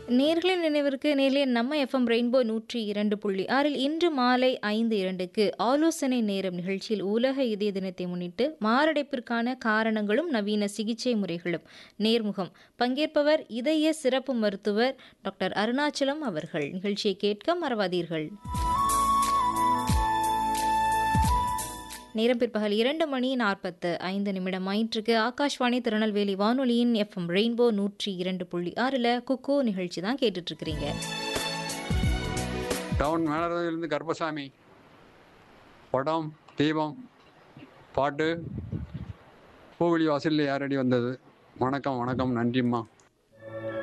நேர்களின் நினைவிற்கு நேர்லே நம்ம எஃப்எம் ரெயின்போ நூற்றி இரண்டு புள்ளி ஆறில் இன்று மாலை ஐந்து இரண்டுக்கு ஆலோசனை நேரம் நிகழ்ச்சியில் உலக இதய தினத்தை முன்னிட்டு மாரடைப்பிற்கான காரணங்களும் நவீன சிகிச்சை முறைகளும் நேர்முகம் பங்கேற்பவர் இதய சிறப்பு மருத்துவர் டாக்டர் அருணாச்சலம் அவர்கள் நிகழ்ச்சியை கேட்க மறவாதீர்கள் நேரம் பிற்பகல் இரண்டு மணி நாற்பத்து ஐந்து நிமிடம் ஆயிற்றுக்கு ஆகாஷ்வாணி திருநெல்வேலி வானொலியின் எஃப்எம் ரெயின்போ நூற்றி இரண்டு புள்ளி ஆறில் குக்கோ நிகழ்ச்சி தான் கேட்டுட்டு இருக்கிறீங்க டவுன் மேலருந்து கருப்பசாமி படம் தீபம் பாட்டு பூவெளி வாசலில் யாரடி வந்தது வணக்கம் வணக்கம் நன்றிம்மா